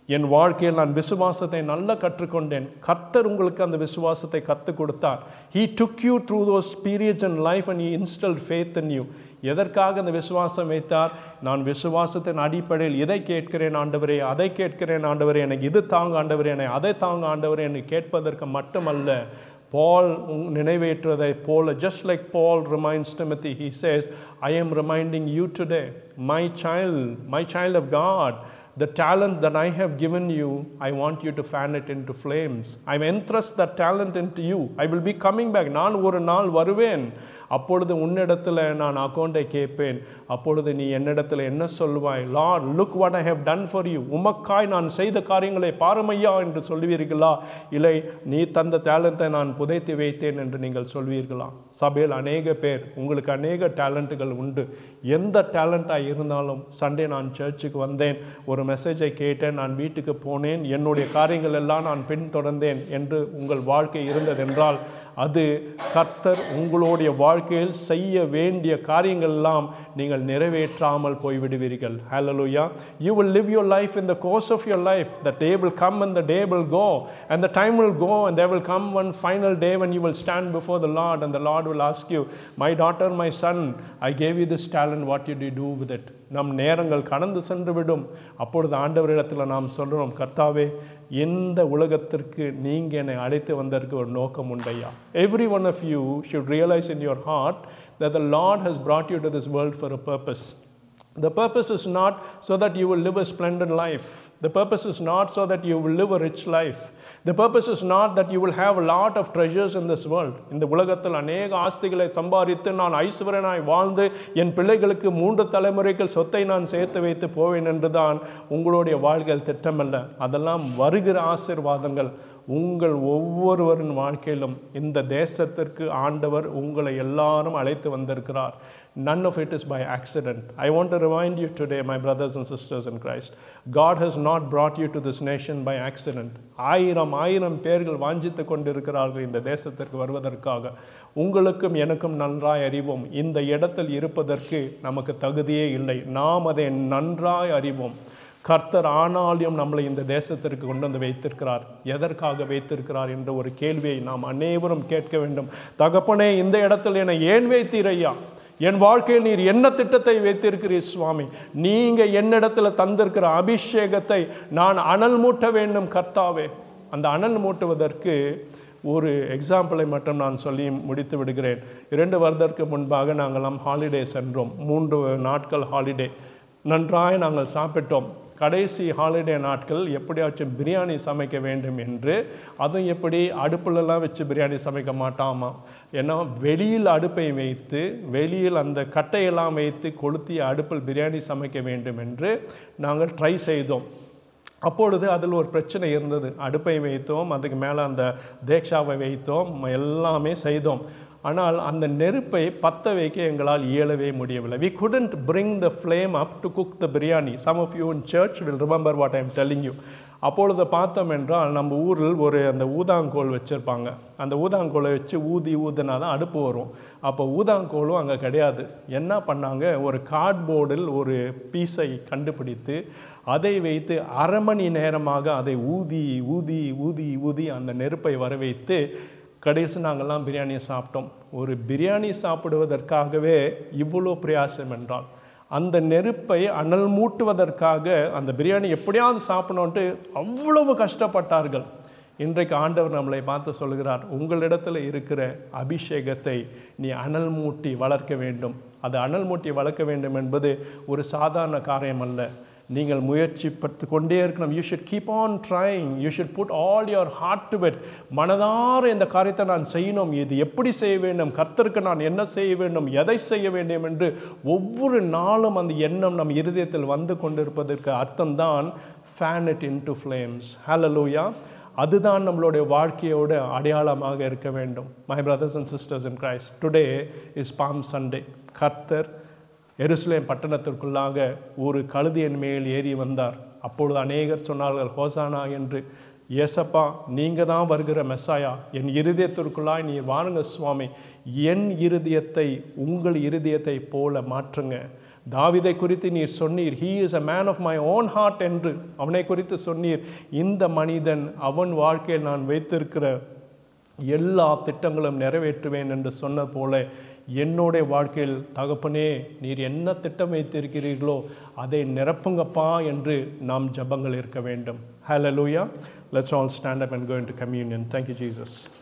என் வாழ்க்கையில் நான் விசுவாசத்தை நல்லா கற்றுக்கொண்டேன் கர்த்தர் உங்களுக்கு அந்த விசுவாசத்தை கற்றுக் கொடுத்தார் he took you through those periods and life and he instill faith in you எதற்காக அந்த விசுவாசம் வைத்தார் நான் விசுவாசத்தின் அடிப்படையில் இதை கேட்கிறேன் ஆண்டவரே அதை கேட்கிறேன் ஆண்டவரே எனக்கு இது தாங்க ஆண்டவரே என்னை அதை தாங்க ஆண்டவரே என்னை கேட்பதற்கு மட்டுமல்ல பால் நினைவேற்றுவதை போல just like Paul reminds Timothy he says I am reminding you today my child my child of God the talent that I have given you I want you to fan it into flames I entrust that talent into you I will be coming back நான் ஒரு நாள் வருவேன் அப்பொழுது உன்னிடத்தில் நான் அக்கௌண்ட்டை கேட்பேன் அப்பொழுது நீ என்னிடத்தில் என்ன சொல்வாய் lord look what I have done for you உமக்காய் நான் செய்த காரியங்களை பாருமையா என்று சொல்வீர்களா இல்லை நீ தந்த டேலண்ட்டை நான் புதைத்து வைத்தேன் என்று நீங்கள் சொல்வீர்களா சபையில் அநேக பேர் உங்களுக்கு அநேக டேலண்ட்டுகள் உண்டு எந்த டேலண்ட்டாக இருந்தாலும் சண்டே நான் சர்ச்சுக்கு வந்தேன் ஒரு மெசேஜை கேட்டேன் நான் வீட்டுக்கு போனேன் என்னுடைய காரியங்கள் எல்லாம் நான் பின்தொடர்ந்தேன் என்று உங்கள் வாழ்க்கை இருந்ததென்றால் அது கர்த்தர் உங்களுடைய வாழ்க்கையில் செய்ய வேண்டிய காரியங்கள் எல்லாம் நீங்கள் நிறைவேற்றாமல் போய்விடுவீர்கள் ஹalleluya you will live your life in the course of your life the day will come and the day will go and the time will go and there will come one final day when you will stand before the lord and the lord will ask you my daughter my son i gave you this talent what did you do with it நம் நேரங்கள் கடந்து சென்று விடும் அப்பொழுது ஆண்டவரிடத்தில் நாம் சொல்கிறோம் கர்த்தாவே இந்த உலகத்திற்கு நீங்கள் என்னை அழைத்து வந்ததற்கு ஒரு நோக்கம் உண்டையா everyone of you should realize in your heart that the Lord has brought you to this world for a purpose. The purpose is not so that you will live a splendid life. The purpose is not so that you will live a rich life. The purpose is not that you will have a lot of treasures in this world. இந்த உலகத்தில் அநேக ஆஸ்திகளை சம்பாதித்து நான் ஐஸ்வரனாய் வாழ்ந்து என் பிள்ளைகளுக்கு மூன்று தலைமுறைகள் சொத்தை நான் சேர்த்து வைத்து போவேன் என்றுதான் உங்களுடைய வாழ்க்கையில் திட்டமல்ல அதெல்லாம் வருகிற ஆசீர்வாதங்கள் உங்கள் ஒவ்வொருவரின் வாழ்க்கையிலும் இந்த தேசத்திற்கு ஆண்டவர் உங்களை எல்லாரும் அழைத்து வந்திருக்கிறார் None of it is by accident. I want to remind you today, my brothers and sisters in Christ, God has not brought you to this nation by accident. ஆயிரம் ஆயிரம் பேர்கள் வாஞ்சித்து கொண்டிருக்கிறார்கள் இந்த தேசத்திற்கு வருவதற்காக உங்களுக்கும் எனக்கும் நன்றாய் அறிவோம் இந்த இடத்தில் இருப்பதற்கு நமக்கு தகுதியே இல்லை நாம் அதை நன்றாய் அறிவோம் கர்த்தர் ஆனாலும் நம்மளை இந்த தேசத்திற்கு கொண்டு வந்து வைத்திருக்கிறார் எதற்காக வைத்திருக்கிறார் என்ற ஒரு கேள்வியை நாம் அனைவரும் கேட்க வேண்டும் தகப்பனே இந்த இடத்தில் என்னை ஏன் வைத்தீரையா என் வாழ்க்கையில் நீர் என்ன திட்டத்தை வைத்திருக்கிறீர் சுவாமி நீங்க என்னிடத்துல தந்திருக்கிற அபிஷேகத்தை நான் அனல் மூட்ட வேண்டும் கர்த்தாவே அந்த அனல் மூட்டுவதற்கு ஒரு எக்ஸாம்பிளை மட்டும் நான் சொல்லி முடித்து விடுகிறேன் இரண்டு வருடத்திற்கு முன்பாக நாங்களாம் ஹாலிடே சென்றோம் மூன்று நாட்கள் ஹாலிடே நன்றாய் நாங்கள் சாப்பிட்டோம் கடைசி ஹாலிடே நாட்கள் எப்படியாச்சும் பிரியாணி சமைக்க வேண்டும் என்று அதுவும் எப்படி அடுப்புலலாம் வச்சு பிரியாணி சமைக்க மாட்டாமா ஏன்னா வெளியில் அடுப்பை வைத்து வெளியில் அந்த கட்டையெல்லாம் வைத்து கொளுத்திய அடுப்பில் பிரியாணி சமைக்க வேண்டும் என்று நாங்கள் ட்ரை செய்தோம் அப்பொழுது அதில் ஒரு பிரச்சனை இருந்தது அடுப்பை வைத்தோம் அதுக்கு மேலே அந்த தேக்ஷாவை வைத்தோம் எல்லாமே செய்தோம் ஆனால் அந்த நெருப்பை பற்ற வைக்க எங்களால் இயலவே முடியவில்லை we couldn't bring the flame up to cook the biryani some of you in church will remember what i am telling you அப்பொழுது பார்த்தோம் என்றால் நம்ம ஊரில் ஒரு அந்த ஊதாங்கோல் வச்சுருப்பாங்க அந்த ஊதாங்கோலை வச்சு ஊதி ஊதினா தான் அடுப்பு வரும் அப்போ ஊதாங்கோலும் அங்கே கிடையாது என்ன பண்ணாங்க ஒரு கார்ட்போர்டில் ஒரு பீஸை கண்டுபிடித்து அதை வைத்து அரை மணி நேரமாக அதை ஊதி ஊதி ஊதி ஊதி அந்த நெருப்பை வர வைத்து கடைசி நாங்கள்லாம் பிரியாணியை சாப்பிட்டோம் ஒரு பிரியாணி சாப்பிடுவதற்காகவே இவ்வளோ பிரயாசம் என்றால் அந்த நெருப்பை அனல் மூட்டுவதற்காக அந்த பிரியாணி எப்படியாவது சாப்பிடணுன்ட்டு அவ்வளவு கஷ்டப்பட்டார்கள் இன்றைக்கு ஆண்டவர் நம்மளை பார்த்து சொல்கிறார் உங்களிடத்தில் இருக்கிற அபிஷேகத்தை நீ அனல் மூட்டி வளர்க்க வேண்டும் அது அனல் மூட்டி வளர்க்க வேண்டும் என்பது ஒரு சாதாரண காரியம் அல்ல நீங்கள் முயற்சி பட்டு கொண்டே இருக்கணும் you should keep on trying you should put all your heart to it மனதார இந்த காரியத்தை நான் செய்யணும் இது எப்படி செய்ய வேண்டும் கர்த்தருக்கு நான் என்ன செய்ய வேண்டும் எதை செய்ய வேண்டும் என்று ஒவ்வொரு நாளும் அந்த எண்ணம் நம் இருதயத்தில் வந்து கொண்டிருப்பதற்கு அர்த்தம்தான் fan it into flames hallelujah அதுதான் நம்மளுடைய வாழ்க்கையோட அடையாளமாக இருக்க வேண்டும் my brothers and sisters in Christ today is palm Sunday கர்த்தர் எருசலேம் பட்டணத்திற்குள்ளாக ஒரு கழுதியின் மேல் ஏறி வந்தார் அப்பொழுது அநேகர் சொன்னார்கள் ஹோசானா என்று ஏசப்பா நீங்கள் தான் வருகிற மெஸ்ஸாயா என் இருதயத்திற்குள்ளாய் நீ வாருங்க சுவாமி என் இருதயத்தை உங்கள் இருதயத்தை போல மாற்றுங்க தாவிதை குறித்து நீர் சொன்னீர் he is a man of my own heart என்று அவனை குறித்து சொன்னீர் இந்த மனிதன் அவன் வாழ்க்கையில் நான் வைத்திருக்கிற எல்லா திட்டங்களும் நிறைவேற்றுவேன் என்று சொன்ன போல என்னுடைய வாழ்க்கையில் தகப்பனே நீர் என்ன திட்டம் வைத்திருக்கிறீர்களோ அதை நிரப்புங்கப்பா என்று நாம் ஜபங்கள் இருக்க வேண்டும் ஹalleluya let's all stand up and go into communion thank you jesus